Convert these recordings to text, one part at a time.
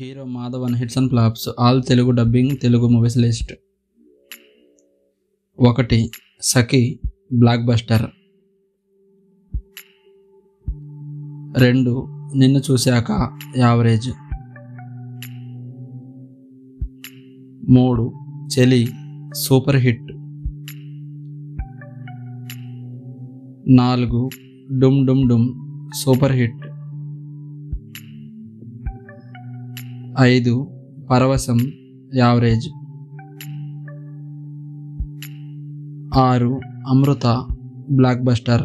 hero Madhavan hits and flops all Telugu dubbing Telugu movies list ఒకటి Sakhi block buster రెండు నిన్ను చూశాక యావరేజ్ మూడు చెలి సూపర్ హిట్ నాలుగు డుమ్ డుమ్ డుమ్ సూపర్ హిట్ ఐదు పరవశం యావరేజ్ ఆరు అమృత బ్లాక్ బస్టర్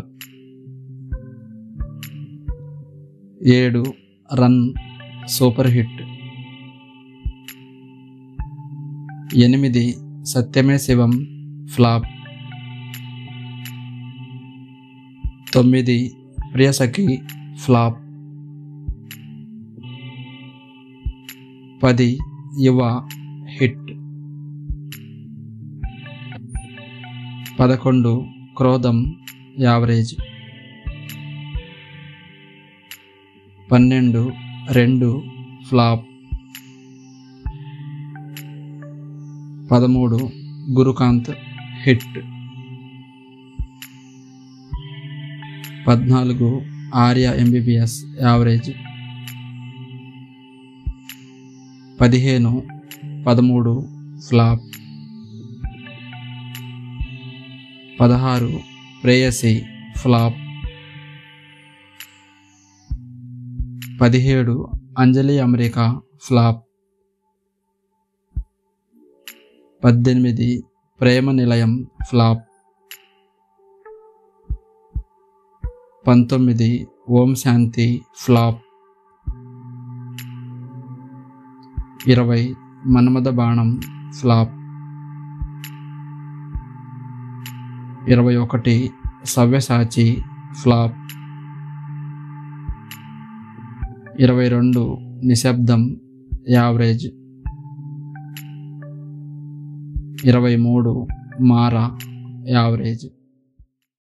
ఏడు రన్ సూపర్ హిట్ ఎనిమిది సత్యమే శివం ఫ్లాప్ తొమ్మిది ప్రియసఖి ఫ్లాప్ పది యువ హిట్ పదకొండు క్రోధం యావరేజ్ పన్నెండు రెండు ఫ్లాప్ పదమూడు గురుకాంత్ హిట్ పద్నాలుగు ఆర్య ఎంబీబీఎస్ యావరేజ్ పదిహేను పదమూడు ఫ్లాప్ పదహారు ప్రేయసి ఫ్లాప్ పదిహేడు అంజలి అమెరికా ఫ్లాప్ పద్దెనిమిది ప్రేమ నిలయం ఫ్లాప్ పంతొమ్మిది ఓం శాంతి ఫ్లాప్ ఇరవై మన్మథ బాణం ఫ్లాప్ ఇరవై ఒకటి సవ్యసాచి ఫ్లాప్ ఇరవై రెండు నిశ్శబ్దం యావరేజ్ ఇరవై మూడు మారా యావరేజ్